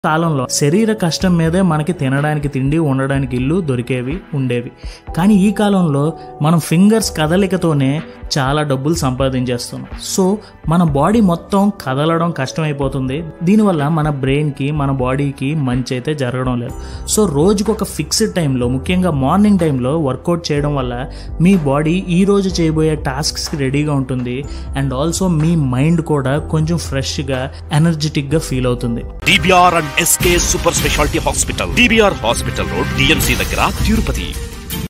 కాలంలో శరీర కష్టం మీదే మనకి తినడానికి తిండి ఉండడానికి ఇల్లు దొరికేవి ఉండేవి కానీ ఈ కాలంలో మనం ఫింగర్స్ కదలికతోనే చాలా డబ్బులు సంపాదించేస్తున్నాం సో మన బాడీ మొత్తం కదలడం కష్టమైపోతుంది దీనివల్ల మన బ్రెయిన్కి మన బాడీకి మంచి అయితే జరగడం లేదు సో రోజుకు ఒక ఫిక్స్డ్ టైంలో ముఖ్యంగా మార్నింగ్ టైంలో వర్కౌట్ చేయడం వల్ల మీ బాడీ ఈ రోజు చేయబోయే టాస్క్స్కి రెడీగా ఉంటుంది అండ్ ఆల్సో మీ మైండ్ కూడా కొంచెం ఫ్రెష్గా ఎనర్జెటిక్గా ఫీల్ అవుతుంది DBR and SK super speciality hospital DBR hospital road DNC దగ్గర తిరుపతి